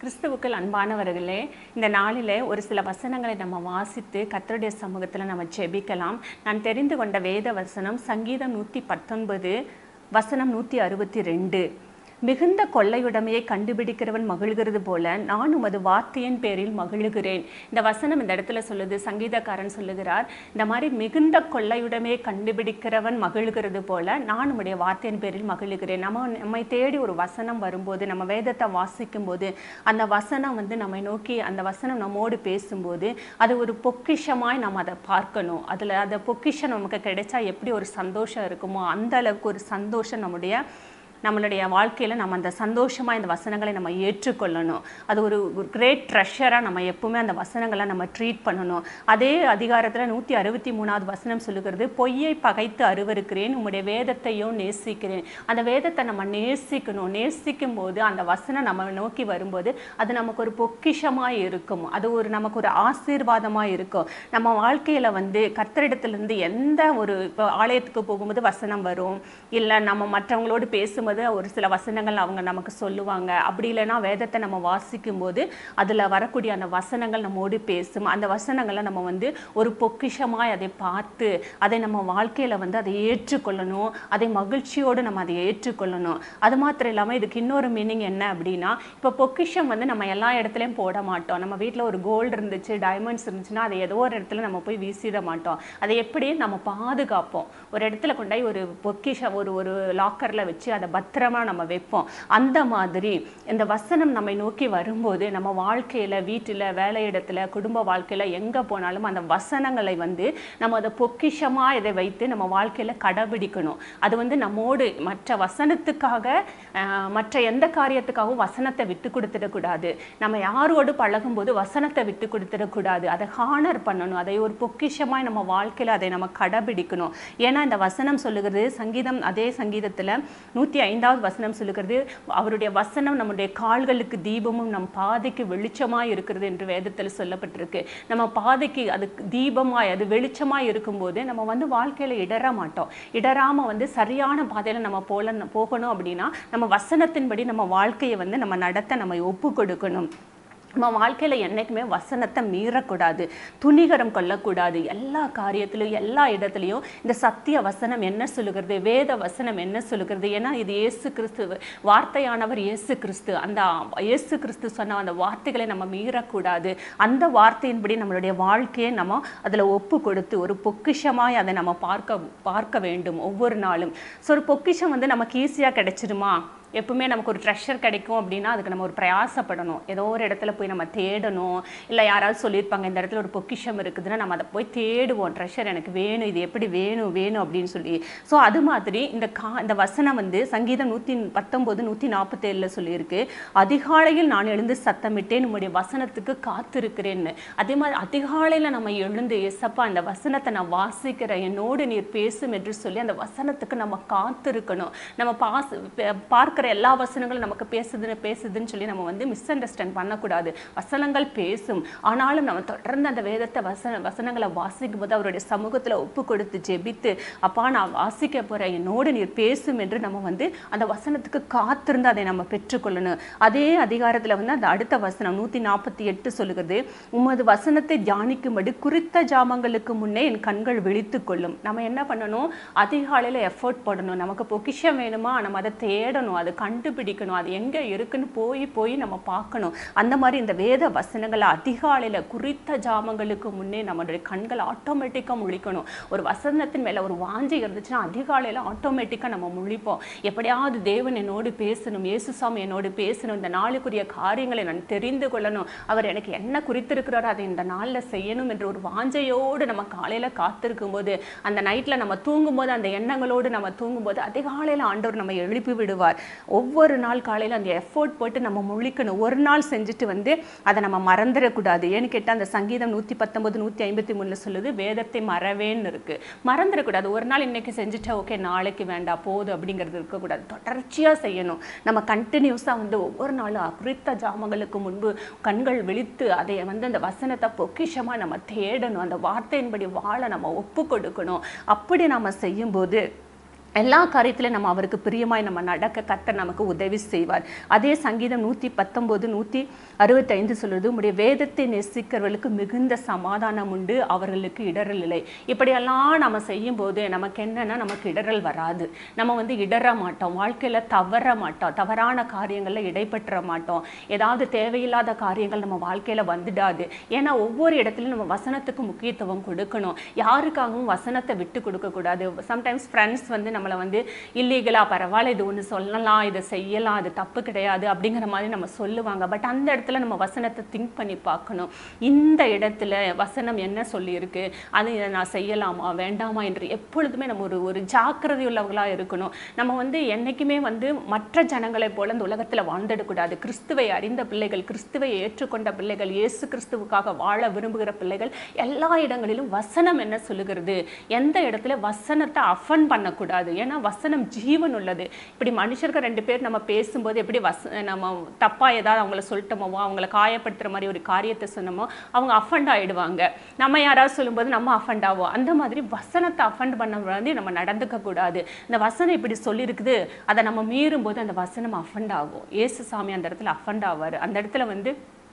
கிறிஸ்துவுக்குள் அன்பானவர்களே இந்த நாளிலே ஒரு சில வசனங்களை நம்ம வாசித்து கர்த்தருடைய சமூகத்தில் நம்ம ஜெபிக்கலாம் நான் தெரிந்து கொண்ட வேத வசனம் சங்கீதம் நூற்றி பத்தொன்பது வசனம் நூற்றி அறுபத்தி ரெண்டு மிகுந்த கொள்ளையுடைமையை கண்டுபிடிக்கிறவன் மகிழ்கிறது போல நான் உமது வார்த்தையின் பேரில் மகிழுகிறேன் இந்த வசனம் இந்த இடத்துல சொல்லுது சங்கீதக்காரன் சொல்லுகிறார் இந்த மாதிரி மிகுந்த கொள்ளையுடைமையை கண்டுபிடிக்கிறவன் மகிழ்கிறது போல நான் உம்முடைய வார்த்தையின் பேரில் மகிழுகிறேன் நம்ம நம்மை தேடி ஒரு வசனம் வரும்போது நம்ம வேதத்தை வாசிக்கும் போது அந்த வசனம் வந்து நம்மை நோக்கி அந்த வசனம் நம்மோடு பேசும்போது அது ஒரு பொக்கிஷமாய் நம்ம அதை பார்க்கணும் அதில் அந்த பொக்கிஷம் நமக்கு கிடைச்சா எப்படி ஒரு சந்தோஷம் இருக்குமோ அந்த அளவுக்கு ஒரு சந்தோஷம் நம்முடைய நம்மளுடைய வாழ்க்கையில் நம்ம அந்த சந்தோஷமாக இந்த வசனங்களை நம்ம ஏற்றுக்கொள்ளணும் அது ஒரு கிரேட் ட்ரெஷராக நம்ம எப்பவுமே அந்த வசனங்களை நம்ம ட்ரீட் பண்ணணும் அதே அதிகாரத்தில் நூற்றி அறுபத்தி மூணாவது வசனம் சொல்லுகிறது பொய்யை பகைத்து அருவருக்கிறேன் உம்முடைய வேதத்தையும் நேசிக்கிறேன் அந்த வேதத்தை நம்ம நேசிக்கணும் நேசிக்கும் போது அந்த வசனம் நம்ம நோக்கி வரும்போது அது நமக்கு ஒரு பொக்கிஷமாக இருக்கும் அது ஒரு நமக்கு ஒரு ஆசீர்வாதமாக இருக்கும் நம்ம வாழ்க்கையில் வந்து கத்தரிடத்துலேருந்து எந்த ஒரு இப்போ ஆலயத்துக்கு போகும்போது வசனம் வரும் இல்லை நம்ம மற்றவங்களோடு பேசும்போது ஒரு சில வசனங்கள் அவங்க நமக்கு சொல்லுவாங்க அப்படி இல்லைன்னா வேதத்தை நம்ம வாசிக்கும் போது அதில் வரக்கூடிய அந்த வசனங்கள் நம்மோடு பேசும் அந்த வசனங்களை நம்ம வந்து ஒரு பொக்கிஷமாய் அதை பார்த்து அதை நம்ம வாழ்க்கையில் வந்து அதை ஏற்றுக்கொள்ளணும் அதை மகிழ்ச்சியோடு நம்ம அதை ஏற்றுக்கொள்ளணும் அது மாத்திரம் இல்லாமல் இதுக்கு இன்னொரு மீனிங் என்ன அப்படின்னா இப்போ பொக்கிஷம் வந்து நம்ம எல்லா இடத்துலையும் போட மாட்டோம் நம்ம வீட்டில் ஒரு கோல்டு இருந்துச்சு டைமண்ட்ஸ் இருந்துச்சுன்னா அதை ஏதோ ஒரு இடத்துல நம்ம போய் வீசிட மாட்டோம் அதை எப்படி நம்ம பாதுகாப்போம் ஒரு இடத்துல கொண்டாய் ஒரு பொக்கிஷம் ஒரு ஒரு லாக்கரில் வச்சு அதை பத்திரமா நம்ம வைப்போம் அந்த மாதிரி இந்த வசனம் நம்மை நோக்கி வரும்போது நம்ம வாழ்க்கையில் வீட்டில் வேலையிடத்தில் குடும்ப வாழ்க்கையில் எங்கே போனாலும் அந்த வசனங்களை வந்து நம்ம அதை பொக்கிஷமாக இதை வைத்து நம்ம வாழ்க்கையில் கடைபிடிக்கணும் அது வந்து நம்மோடு மற்ற வசனத்துக்காக ஆஹ், மற்ற எந்த காரியத்துக்காகவும் வசனத்தை விட்டு கொடுத்துடக்கூடாது நம்ம யாரோடு பழகும்போது வசனத்தை விட்டு கொடுத்துடக்கூடாது அதை ஹானர் பண்ணணும் அதை ஒரு பொக்கிஷமாய் நம்ம வாழ்க்கையில் அதை நம்ம கடைபிடிக்கணும் ஏன்னா இந்த வசனம் சொல்லுகிறது சங்கீதம் அதே சங்கீதத்தில் நூற்றி ஐந்தாவது வசனம் சொல்லுகிறது அவருடைய வசனம் நம்முடைய கால்களுக்கு தீபமும் நம் பாதைக்கு வெளிச்சமாய் இருக்கிறது என்று வேதத்தில் சொல்லப்பட்டிருக்கு நம்ம பாதைக்கு அது தீபமாய் அது வெளிச்சமாய் இருக்கும்போது நம்ம வந்து வாழ்க்கையில் இடற மாட்டோம் இடராம வந்து சரியான பாதையில் நம்ம போல போகணும் அப்படின்னா நம்ம வசனத்தின்படி நம்ம வாழ்க்கையை வந்து நம்ம நடத்த நம்ம ஒப்பு கொடுக்கணும் நம்ம வாழ்க்கையில் என்றைக்குமே வசனத்தை மீறக்கூடாது துணிகரம் கொள்ளக்கூடாது எல்லா காரியத்திலும் எல்லா இடத்துலையும் இந்த சத்திய வசனம் என்ன சொல்லுகிறது வேத வசனம் என்ன சொல்லுகிறது ஏன்னா இது இயேசு கிறிஸ்து வார்த்தையானவர் இயேசு கிறிஸ்து அந்த இயேசு கிறிஸ்து சொன்ன அந்த வார்த்தைகளை நம்ம மீறக்கூடாது அந்த வார்த்தையின்படி நம்மளுடைய வாழ்க்கையை நம்ம அதில் ஒப்பு கொடுத்து ஒரு பொக்கிஷமாய் அதை நம்ம பார்க்க பார்க்க வேண்டும் ஒவ்வொரு நாளும் ஸோ ஒரு பொக்கிஷம் வந்து நமக்கு ஈஸியாக கிடைச்சிருமா எப்பவுமே நமக்கு ஒரு ட்ரெஷர் கிடைக்கும் அப்படின்னா அதுக்கு நம்ம ஒரு பிரயாசப்படணும் ஏதோ ஒரு இடத்துல போய் நம்ம தேடணும் இல்லை யாராவது சொல்லியிருப்பாங்க இந்த இடத்துல ஒரு பொக்கிஷம் இருக்குதுன்னா நம்ம அதை போய் தேடுவோம் ட்ரெஷர் எனக்கு வேணும் இது எப்படி வேணும் வேணும் அப்படின்னு சொல்லி ஸோ அது மாதிரி இந்த கா இந்த வசனம் வந்து சங்கீதம் நூற்றி பத்தொம்போது நூற்றி நாற்பத்தேழில் சொல்லியிருக்கு அதிகாலையில் நான் எழுந்து சத்தமிட்டேன் உம்முடைய வசனத்துக்கு காத்திருக்கிறேன்னு அதே மாதிரி அதிகாலையில் நம்ம எழுந்து எசப்பா அந்த வசனத்தை நான் வாசிக்கிறேன் என்னோடு நீர் பேசும் என்று சொல்லி அந்த வசனத்துக்கு நம்ம காத்திருக்கணும் நம்ம பாஸ் பே- பார்க்கிற எல்லா வசனங்களும் நமக்கு பேசுதுன்னு பேசுதுன்னு சொல்லி நம்ம வந்து மிஸ் அண்டர்ஸ்டாண்ட் பண்ணக்கூடாது வசனங்கள் பேசும் ஆனாலும் நம்ம தொடர்ந்து அந்த வேதத்தை வசன வசனங்களை வாசிக்கும் போது அவருடைய சமூகத்தில் ஒப்பு கொடுத்து ஜெபித்து அப்பா நான் வாசிக்க போகிறேன் என்னோடு நீர் பேசும் என்று நம்ம வந்து அந்த வசனத்துக்கு காத்திருந்து அதை நம்ம பெற்றுக்கொள்ளணும் அதே அதிகாரத்தில் வந்து அந்த அடுத்த வசனம் நூற்றி நாற்பத்தி எட்டு சொல்லுகிறது உமது வசனத்தை தியானிக்கும்படி குறித்த ஜாமங்களுக்கு முன்னே என் கண்கள் விழித்து கொள்ளும் நம்ம என்ன பண்ணணும் அதிகாலையில் எஃபோர்ட் போடணும் நமக்கு பொக்கிஷம் வேணுமா நம்ம அதை தேடணும் அதை கண்டுபிடிக்கணும் அது எங்கே இருக்குன்னு போய் போய் நம்ம பார்க்கணும் அந்த மாதிரி இந்த வேத வசனங்களை அதிகாலையில் குறித்த ஜாமங்களுக்கு முன்னே நம்மளுடைய கண்கள் ஆட்டோமேட்டிக்காக முழிக்கணும் ஒரு வசனத்தின் மேலே ஒரு வாஞ்சை இருந்துச்சுன்னா அதிகாலையில் ஆட்டோமேட்டிக்காக நம்ம முழிப்போம் எப்படியாவது தேவன் என்னோடு பேசணும் இயேசுசாமி என்னோடு பேசணும் இந்த நாளுக்குரிய காரியங்களை நான் தெரிந்து கொள்ளணும் அவர் எனக்கு என்ன குறித்திருக்கிறாரோ அதை இந்த நாளில் செய்யணும் என்ற ஒரு வாஞ்சையோடு நம்ம காலையில் காத்திருக்கும் போது அந்த நைட்டில் நம்ம தூங்கும்போது அந்த எண்ணங்களோடு நம்ம தூங்கும்போது அதிகாலையில் ஆண்டவர் நம்ம எழுப்பி விடுவார் ஒவ்வொரு நாள் காலையில் அந்த எஃபோர்ட் போட்டு நம்ம முழிக்கணும் ஒரு நாள் செஞ்சுட்டு வந்து அதை நம்ம மறந்துடக்கூடாது ஏன்னு கேட்டால் அந்த சங்கீதம் நூற்றி பத்தொன்பது நூற்றி ஐம்பத்தி மூணில் சொல்லுது வேதத்தை மறவேன்னு இருக்குது மறந்துடக்கூடாது ஒரு நாள் இன்னைக்கு செஞ்சுட்டா ஓகே நாளைக்கு வேண்டாம் போதும் அப்படிங்கிறது இருக்கக்கூடாது தொடர்ச்சியாக செய்யணும் நம்ம கண்டினியூஸாக வந்து ஒவ்வொரு நாளும் குறித்த ஜாமங்களுக்கு முன்பு கண்கள் விழித்து அதை வந்து அந்த வசனத்தை பொக்கிஷமாக நம்ம தேடணும் அந்த வார்த்தையின்படி வாழ நம்ம ஒப்பு கொடுக்கணும் அப்படி நம்ம செய்யும்போது எல்லா காரியத்திலும் நம்ம அவருக்கு பிரியமாய் நம்ம நடக்க கர்த்தர் நமக்கு உதவி செய்வார் அதே சங்கீதம் நூற்றி பத்தொம்போது நூற்றி அறுபத்தைந்து சொல்றது உம்முடைய வேதத்தை நேசிக்கிறவர்களுக்கு மிகுந்த சமாதானம் உண்டு அவர்களுக்கு இடரல் இல்லை இப்படியெல்லாம் நம்ம செய்யும்போது நமக்கு என்னன்னா நமக்கு இடரல் வராது நம்ம வந்து இடற மாட்டோம் வாழ்க்கையில தவற மாட்டோம் தவறான காரியங்கள்ல இடைப்பற்ற மாட்டோம் ஏதாவது தேவையில்லாத காரியங்கள் நம்ம வாழ்க்கையில வந்துடாது ஏன்னா ஒவ்வொரு இடத்துலையும் நம்ம வசனத்துக்கு முக்கியத்துவம் கொடுக்கணும் யாருக்காகவும் வசனத்தை விட்டு கொடுக்க கூடாது சம்டைம்ஸ் ஃப்ரெண்ட்ஸ் வந்து நம்மளை வந்து இல்லீகலா பரவாயில்ல இது ஒன்று சொல்லலாம் இதை செய்யலாம் அது தப்பு கிடையாது அப்படிங்கிற மாதிரி நம்ம சொல்லுவாங்க பட் அந்த இடத்துல நம்ம வசனத்தை திங்க் பண்ணி பார்க்கணும் இந்த இடத்துல வசனம் என்ன சொல்லியிருக்கு அது இதை நான் செய்யலாமா வேண்டாமா என்று எப்பொழுதுமே நம்ம ஒரு ஒரு ஜாக்கிரதை உள்ளவங்களா இருக்கணும் நம்ம வந்து என்னைக்குமே வந்து மற்ற ஜனங்களைப் போல இந்த உலகத்துல வாழ்ந்துடக்கூடாது கிறிஸ்துவை அறிந்த பிள்ளைகள் கிறிஸ்துவை ஏற்றுக்கொண்ட பிள்ளைகள் இயேசு கிறிஸ்துவுக்காக வாழ விரும்புகிற பிள்ளைகள் எல்லா இடங்களிலும் வசனம் என்ன சொல்லுகிறது எந்த இடத்துல வசனத்தை அஃபன் பண்ணக்கூடாது ஏன்னா வசனம் ஜீவன் உள்ளது இப்படி மனுஷர்கள் ரெண்டு பேர் நம்ம பேசும்போது எப்படி வச நம்ம தப்பா ஏதாவது அவங்கள சொல்லிட்டோமோ அவங்கள காயப்படுத்துற மாதிரி ஒரு காரியத்தை சொன்னோமோ அவங்க அஃபண்ட் ஆயிடுவாங்க நம்ம யாராவது சொல்லும்போது நம்ம அஃபண்ட் ஆவோம் அந்த மாதிரி வசனத்தை அஃபண்ட் பண்ண வந்து நம்ம நடந்துக்க கூடாது இந்த வசனம் இப்படி சொல்லியிருக்குது அதை நம்ம மீறும் போது அந்த வசனம் அஃபண்ட் ஆகும் ஏசு சாமி அந்த இடத்துல அஃபண்ட் ஆவார் அந்த இடத்துல வந்து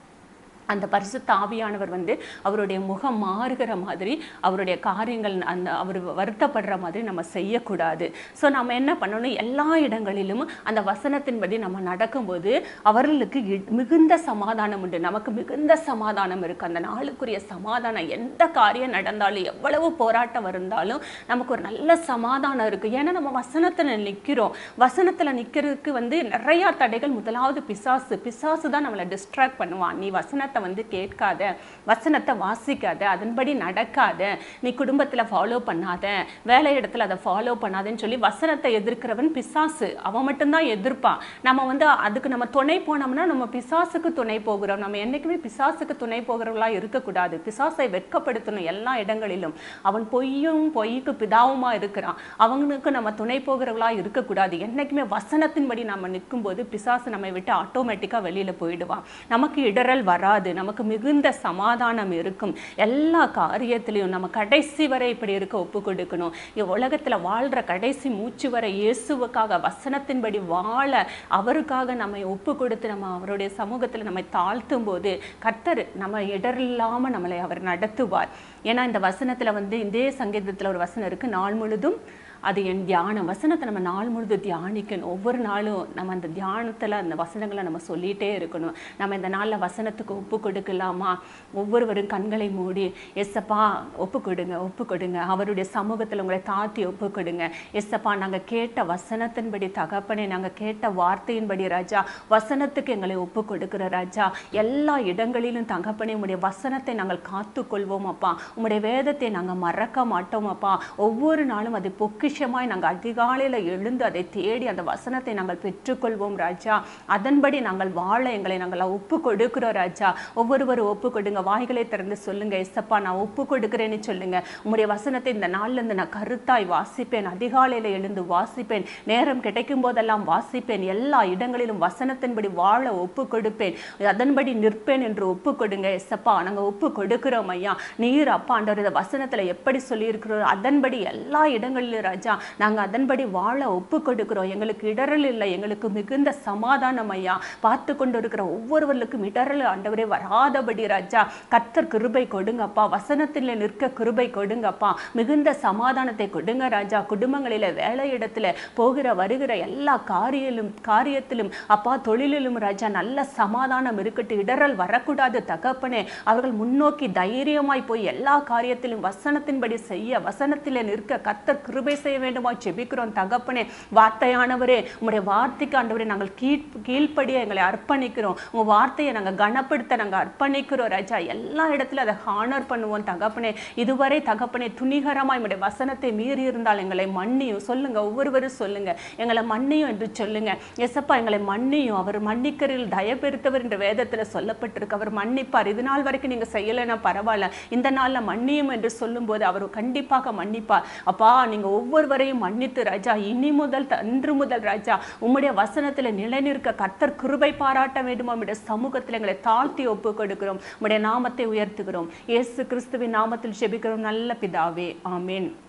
அந்த பரிசுத்த ஆவியானவர் வந்து அவருடைய முகம் மாறுகிற மாதிரி அவருடைய காரியங்கள் அந்த அவர் வருத்தப்படுற மாதிரி நம்ம செய்யக்கூடாது ஸோ நம்ம என்ன பண்ணணும் எல்லா இடங்களிலும் அந்த வசனத்தின்படி நம்ம நடக்கும்போது அவர்களுக்கு இ- மிகுந்த சமாதானம் உண்டு நமக்கு மிகுந்த சமாதானம் இருக்கு அந்த நாளுக்குரிய சமாதானம் எந்த காரியம் நடந்தாலும் எவ்வளவு போராட்டம் இருந்தாலும் நமக்கு ஒரு நல்ல சமாதானம் இருக்கு ஏன்னா நம்ம வசனத்துல நிற்கிறோம் வசனத்துல நிற்கிறதுக்கு வந்து நிறைய தடைகள் முதலாவது பிசாசு பிசாசு தான் நம்மளை டிஸ்ட்ராக்ட் பண்ணுவான் நீ வசனத்தை வந்து கேட்காத வசனத்தை வாசிக்காத அதன்படி நடக்காத நீ குடும்பத்துல ஃபாலோ பண்ணாத வேலை இடத்துல அதை ஃபாலோ பண்ணாதேன்னு சொல்லி வசனத்தை எதிர்க்கிறவன் பிசாசு அவன் மட்டும்தான் எதிர்ப்பான் நம்ம வந்து அதுக்கு நம்ம துணை போனோம்னா நம்ம பிசாசுக்கு துணை போகிறோம் நம்ம என்னைக்குமே பிசாசுக்கு துணை போகிறவங்களா இருக்கக்கூடாது பிசாசை வெட்கப்படுத்தணும் எல்லா இடங்களிலும் அவன் பொய்யும் பொய்க்கு பிதாவுமா இருக்கிறான் அவனுக்கு நம்ம துணை போகிறவங்களா இருக்கக்கூடாது என்னைக்குமே வசனத்தின்படி நம்ம நிற்கும்போது பிசாசு நம்மை விட்டு ஆட்டோமேட்டிக்கா வெளியில போயிடுவான் நமக்கு இடரல் வராது நமக்கு மிகுந்த சமாதானம் இருக்கும் எல்லா காரியத்திலையும் நம்ம கடைசி வரை இப்படி இருக்க ஒப்பு கொடுக்கணும் இ- உலகத்துல வாழ்ற கடைசி மூச்சு வரை இயேசுவுக்காக வசனத்தின்படி வாழ அவருக்காக நம்மை ஒப்பு கொடுத்து நம்ம அவருடைய சமூகத்துல நம்மை தாழ்த்தும் போது கர்த்தர் நம்ம இடரில்லாம நம்மளை அவர் நடத்துவார் ஏன்னா இந்த வசனத்துல வந்து இதே சங்கீதத்துல ஒரு வசனம் இருக்கு நாள் முழுதும் அது என் தியானம் வசனத்தை நம்ம நாள் முழுது தியானிக்கணும் ஒவ்வொரு நாளும் நம்ம அந்த தியானத்துல அந்த வசனங்களை நம்ம சொல்லிட்டே இருக்கணும் நம்ம இந்த நாள்ல வசனத்துக்கு ஒப்பு கொடுக்கலாமா ஒவ்வொருவரும் கண்களை மூடி எஸ்ஸப்பா ஒப்பு கொடுங்க ஒப்பு கொடுங்க அவருடைய சமூகத்துல உங்களை தாத்தி ஒப்பு கொடுங்க எஸ்ஸப்பா நாங்க கேட்ட வசனத்தின்படி தகப்பனே நாங்க கேட்ட வார்த்தையின்படி ராஜா வசனத்துக்கு எங்களை ஒப்பு கொடுக்கிற ராஜா எல்லா இடங்களிலும் தகப்பனே உம்முடைய வசனத்தை நாங்கள் காத்துக்கொள்வோம் அப்பா உம்முடைய வேதத்தை நாங்க மறக்க மாட்டோம் அப்பா ஒவ்வொரு நாளும் அது பொக்கிஷமாய் நாங்கள் அதிகாலையில எழுந்து அதை தேடி அந்த வசனத்தை நாங்கள் பெற்றுக்கொள்வோம் ராஜா அதன்படி நாங்கள் வாழ எங்களை நாங்கள் ஒப்பு கொடுக்கிறோம் ராஜா ஒவ்வொருவரும் ஒப்பு கொடுங்க வாய்களை திறந்து சொல்லுங்க எஸ்ஸப்பா நான் ஒப்பு கொடுக்கிறேன்னு சொல்லுங்க உம்முடைய வசனத்தை இந்த நாள்ல இருந்து நான் கருத்தாய் வாசிப்பேன் அதிகாலையில எழுந்து வாசிப்பேன் நேரம் கிடைக்கும் போதெல்லாம் வாசிப்பேன் எல்லா இடங்களிலும் வசனத்தின்படி வாழ ஒப்பு கொடுப்பேன் அதன்படி நிற்பேன் என்று ஒப்பு கொடுங்க எஸ்ஸப்பா நாங்க ஒப்பு கொடுக்கிறோம் ஐயா நீர் அப்பா ஆண்டவர் இந்த வசனத்துல எப்படி சொல்லியிருக்கிறோம் அதன்படி எல்லா இடங்களிலும் ராஜா நாங்க அதன்படி வாழ ஒப்பு கொடுக்கிறோம் எங்களுக்கு இடரல் இல்லை எங்களுக்கு மிகுந்த சமாதானம் ஐயா பார்த்து கொண்டு இருக்கிற ஒவ்வொருவர்களுக்கும் இடரல் ஆண்டவரே வராதபடி ராஜா கர்த்தர் கிருபை கொடுங்கப்பா வசனத்தில் நிற்க கிருபை கொடுங்கப்பா மிகுந்த சமாதானத்தை கொடுங்க ராஜா குடும்பங்களில வேலை இடத்துல போகிற வருகிற எல்லா காரியிலும் காரியத்திலும் அப்பா தொழிலிலும் ராஜா நல்ல சமாதானம் இருக்கட்டும் இடரல் வரக்கூடாது தகப்பனே அவர்கள் முன்னோக்கி தைரியமாய் போய் எல்லா காரியத்திலும் வசனத்தின்படி செய்ய வசனத்திலே நிற்க கர்த்தர் கிருபை செய்ய வேண்டுமா ஜெபிக்கிறோம் தகப்பனே வார்த்தையானவரே உம்முடைய வார்த்தைக்கு ஆண்டவரே நாங்கள் கீழ் கீழ்ப்படிய எங்களை அர்ப்பணிக்கிறோம் உங்க வார்த்தையை நாங்க கனப்படுத்த நாங்க அர்ப்பணிக்கிறோம் ராஜா எல்லா இடத்துல அதை ஹானர் பண்ணுவோம் தகப்பனே இதுவரை தகப்பனே துணிகரமாய் உம்முடைய வசனத்தை மீறி இருந்தால் எங்களை மன்னியும் சொல்லுங்க ஒவ்வொருவரும் சொல்லுங்க எங்களை மன்னியும் என்று சொல்லுங்க எசப்பா எங்களை மன்னியும் அவர் மன்னிக்கரில் தயபெருத்தவர் என்ற வேதத்துல சொல்லப்பட்டிருக்கு அவர் மன்னிப்பார் இது நாள் வரைக்கும் நீங்க செய்யலைன்னா பரவாயில்ல இந்த நாள்ல மன்னியும் என்று சொல்லும்போது அவர் கண்டிப்பாக மன்னிப்பார் அப்பா நீங்க ஒவ்வொருவரையும் மன்னித்து ராஜா இனி முதல் த- இன்று முதல் ராஜா உம்முடைய வசனத்துல நிலைநிற்க கர்த்தர் கிருபை பாராட்ட வேண்டுமா உம்முடைய சமூகத்துல எங்களை தாழ்த்தி ஒப்பு கொடுக்கிறோம் உம்முடைய நாமத்தை உயர்த்துகிறோம் இயேசு கிறிஸ்துவின் நாமத்தில் ஜெபிக்கிறோம் நல்ல பிதாவே ஆமென்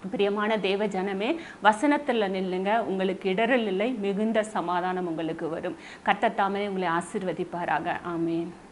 பிரியமான தேவ ஜனமே வசனத்தில் நில்லுங்க உங்களுக்கு இடரல் இல்லை மிகுந்த சமாதானம் உங்களுக்கு வரும் கர்த்தர் தாமே உங்களை ஆசீர்வதிப்பாராக ஆமென்